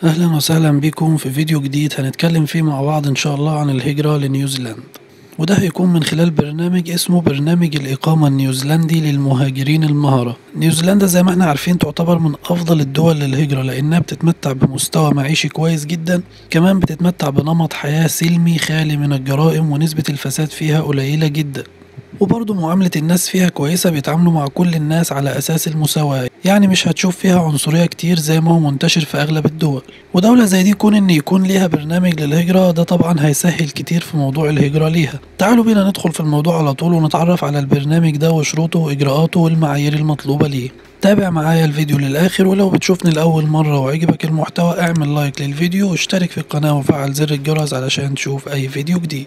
أهلا وسهلا بكم في فيديو جديد هنتكلم فيه مع بعض إن شاء الله عن الهجرة لنيوزيلاند وده هيكون من خلال برنامج اسمه برنامج الإقامة النيوزيلندي للمهاجرين المهرة نيوزيلندا زي ما احنا عارفين تعتبر من أفضل الدول للهجرة لأنها بتتمتع بمستوى معيشي كويس جدا كمان بتتمتع بنمط حياة سلمي خالي من الجرائم ونسبة الفساد فيها قليلة جدا وبرضه معاملة الناس فيها كويسة بيتعاملوا مع كل الناس على أساس المساواة يعني مش هتشوف فيها عنصرية كتير زي ما هو منتشر في أغلب الدول ودولة زي دي كون إن يكون ليها برنامج للهجرة ده طبعا هيسهل كتير في موضوع الهجرة ليها تعالوا بينا ندخل في الموضوع على طول ونتعرف على البرنامج ده وشروطه وإجراءاته والمعايير المطلوبة ليه تابع معايا الفيديو للآخر ولو بتشوفني لأول مرة وعجبك المحتوى اعمل لايك للفيديو واشترك في القناة وفعل زر الجرس علشان تشوف أي فيديو جديد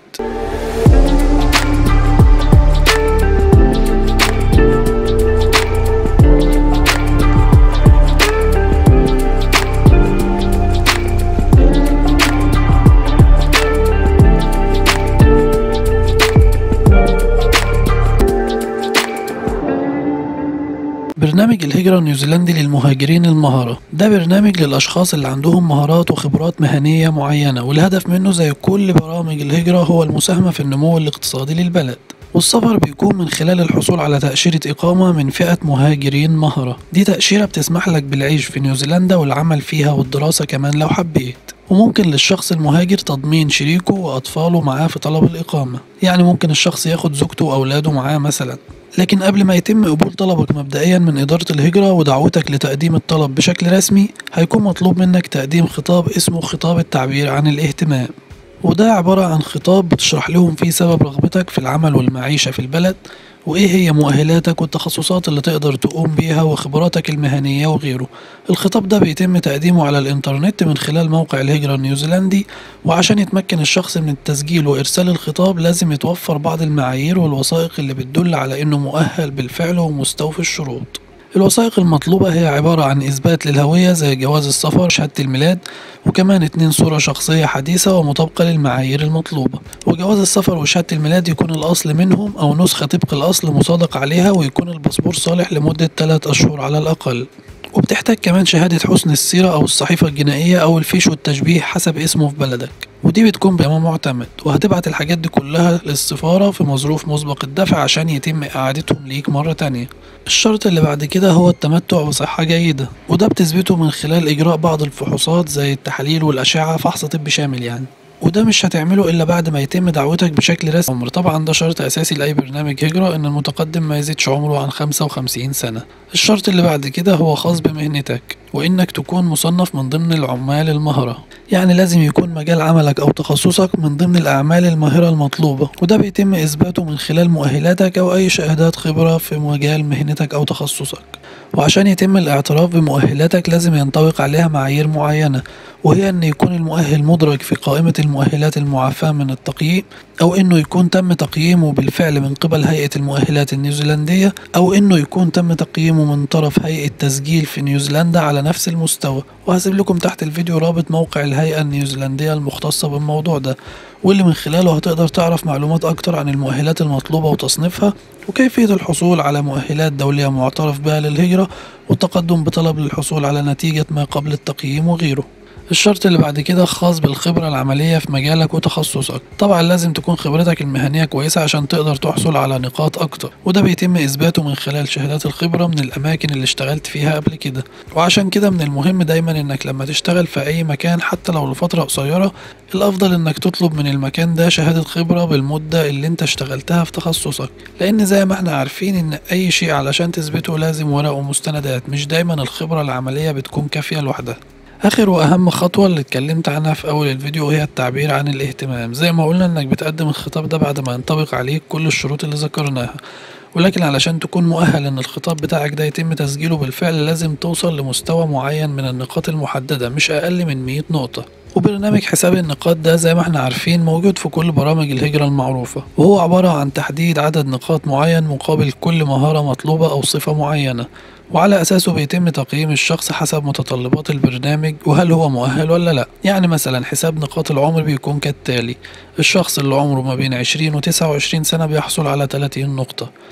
برنامج الهجرة النيوزيلندي للمهاجرين المهارة ده برنامج للأشخاص اللي عندهم مهارات وخبرات مهنية معينة والهدف منه زي كل برامج الهجرة هو المساهمة في النمو الاقتصادي للبلد والسفر بيكون من خلال الحصول على تأشيرة إقامة من فئة مهاجرين مهرة دي تأشيرة بتسمح لك بالعيش في نيوزيلندا والعمل فيها والدراسة كمان لو حبيت وممكن للشخص المهاجر تضمين شريكه وأطفاله معاه في طلب الإقامة يعني ممكن الشخص ياخد زوجته وأولاده معاه مثلا لكن قبل ما يتم قبول طلبك مبدئيا من إدارة الهجرة ودعوتك لتقديم الطلب بشكل رسمي هيكون مطلوب منك تقديم خطاب اسمه خطاب التعبير عن الاهتمام وده عبارة عن خطاب بتشرح لهم فيه سبب رغبتك في العمل والمعيشة في البلد وإيه هي مؤهلاتك والتخصصات اللي تقدر تقوم بيها وخبراتك المهنية وغيره الخطاب ده بيتم تقديمه على الإنترنت من خلال موقع الهجرة النيوزيلندي وعشان يتمكن الشخص من التسجيل وإرسال الخطاب لازم يتوفر بعض المعايير والوثائق اللي بتدل على إنه مؤهل بالفعل ومستوفي الشروط الوثائق المطلوبة هي عبارة عن إثبات للهوية زي جواز السفر شهادة الميلاد وكمان اتنين صورة شخصية حديثة ومطابقة للمعايير المطلوبة وجواز السفر وشهادة الميلاد يكون الأصل منهم أو نسخة طبق الأصل مصادق عليها ويكون الباسبور صالح لمدة 3 أشهر على الأقل وبتحتاج كمان شهادة حسن السيرة أو الصحيفة الجنائية أو الفيش والتشبيه حسب اسمه في بلدك ودي بتكون بيان معتمد وهتبعت الحاجات دي كلها للسفارة في مظروف مسبق الدفع عشان يتم إعادتهم ليك مرة تانية الشرط اللي بعد كده هو التمتع بصحة جيدة وده بتثبته من خلال إجراء بعض الفحوصات زي التحاليل والأشعة فحص طبي شامل يعني وده مش هتعمله الا بعد ما يتم دعوتك بشكل رسمي عمر طبعا ده شرط اساسي لاي برنامج هجرة ان المتقدم ما يزيدش عمره عن 55 سنة الشرط اللي بعد كده هو خاص بمهنتك وانك تكون مصنف من ضمن العمال المهرة يعني لازم يكون مجال عملك او تخصصك من ضمن الاعمال الماهرة المطلوبة وده بيتم اثباته من خلال مؤهلاتك او اي شهادات خبرة في مجال مهنتك او تخصصك وعشان يتم الاعتراف بمؤهلاتك لازم ينطبق عليها معايير معينة وهي أن يكون المؤهل مدرج في قائمة المؤهلات المعافاة من التقييم أو أنه يكون تم تقييمه بالفعل من قبل هيئة المؤهلات النيوزيلندية أو أنه يكون تم تقييمه من طرف هيئة تسجيل في نيوزيلندا على نفس المستوى وهسيب لكم تحت الفيديو رابط موقع الهيئة النيوزيلندية المختصة بالموضوع ده واللي من خلاله هتقدر تعرف معلومات أكتر عن المؤهلات المطلوبة وتصنيفها وكيفية الحصول على مؤهلات دولية معترف بها للهجرة والتقدم بطلب للحصول على نتيجة ما قبل التقييم وغيره الشرط اللي بعد كده خاص بالخبرة العملية في مجالك وتخصصك طبعا لازم تكون خبرتك المهنية كويسة عشان تقدر تحصل على نقاط أكتر وده بيتم إثباته من خلال شهادات الخبرة من الأماكن اللي اشتغلت فيها قبل كده وعشان كده من المهم دايما إنك لما تشتغل في أي مكان حتى لو لفترة قصيرة الأفضل إنك تطلب من المكان ده شهادة خبرة بالمدة اللي أنت اشتغلتها في تخصصك لأن زي ما احنا عارفين إن أي شيء علشان تثبته لازم ورق ومستندات مش دايما الخبرة العملية بتكون كافية لوحدها اخر واهم خطوه اللي اتكلمت عنها في اول الفيديو هي التعبير عن الاهتمام زي ما قلنا انك بتقدم الخطاب ده بعد ما ينطبق عليك كل الشروط اللي ذكرناها ولكن علشان تكون مؤهل ان الخطاب بتاعك ده يتم تسجيله بالفعل لازم توصل لمستوى معين من النقاط المحدده مش اقل من 100 نقطه وبرنامج حساب النقاط ده زي ما احنا عارفين موجود في كل برامج الهجرة المعروفة وهو عبارة عن تحديد عدد نقاط معين مقابل كل مهارة مطلوبة أو صفة معينة وعلى أساسه بيتم تقييم الشخص حسب متطلبات البرنامج وهل هو مؤهل ولا لا يعني مثلا حساب نقاط العمر بيكون كالتالي الشخص اللي عمره ما بين 20 و 29 سنة بيحصل على 30 نقطة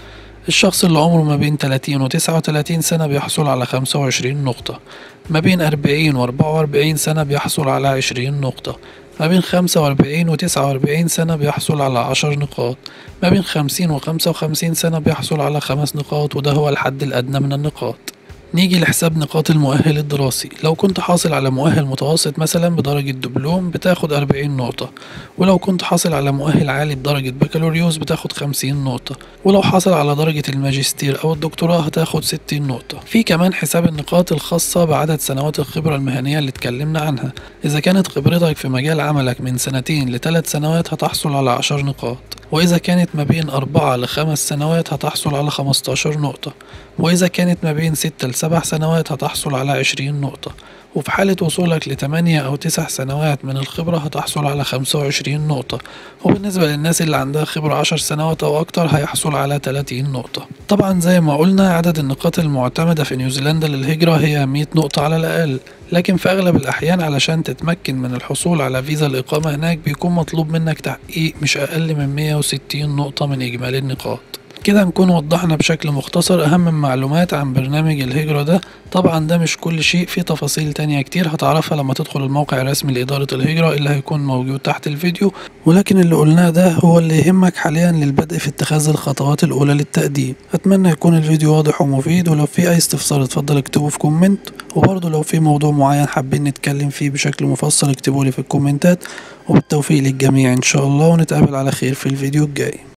الشخص اللي عمره ما بين 30 و 39 سنة بيحصل على 25 نقطة ما بين 40 و 44 سنة بيحصل على 20 نقطة ما بين 45 و 49 سنة بيحصل على 10 نقاط ما بين 50 و 55 سنة بيحصل على 5 نقاط وده هو الحد الأدنى من النقاط نيجي لحساب نقاط المؤهل الدراسي لو كنت حاصل على مؤهل متوسط مثلا بدرجة دبلوم بتاخد 40 نقطة ولو كنت حاصل على مؤهل عالي بدرجة بكالوريوس بتاخد 50 نقطة ولو حاصل على درجة الماجستير أو الدكتوراه هتاخد 60 نقطة في كمان حساب النقاط الخاصة بعدد سنوات الخبرة المهنية اللي اتكلمنا عنها إذا كانت خبرتك في مجال عملك من سنتين لثلاث سنوات هتحصل على 10 نقاط وإذا كانت ما بين أربعة لخمس سنوات هتحصل على 15 نقطة وإذا كانت ما بين ستة لسبع سنوات هتحصل على 20 نقطة وفي حالة وصولك لتمانية أو تسع سنوات من الخبرة هتحصل على خمسة وعشرين نقطة وبالنسبة للناس اللي عندها خبرة عشر سنوات أو أكتر هيحصل على تلاتين نقطة طبعا زي ما قلنا عدد النقاط المعتمدة في نيوزيلندا للهجرة هي مية نقطة على الأقل لكن في أغلب الأحيان علشان تتمكن من الحصول على فيزا الإقامة هناك بيكون مطلوب منك تحقيق مش أقل من مية وستين نقطة من إجمالي النقاط كده نكون وضحنا بشكل مختصر أهم المعلومات عن برنامج الهجرة ده طبعا ده مش كل شيء في تفاصيل تانية كتير هتعرفها لما تدخل الموقع الرسمي لإدارة الهجرة اللي هيكون موجود تحت الفيديو ولكن اللي قلناه ده هو اللي يهمك حاليا للبدء في اتخاذ الخطوات الأولى للتقديم أتمنى يكون الفيديو واضح ومفيد ولو في أي استفسار اتفضل اكتبه في كومنت وبرضه لو في موضوع معين حابين نتكلم فيه بشكل مفصل اكتبولي في الكومنتات وبالتوفيق للجميع إن شاء الله ونتقابل على خير في الفيديو الجاي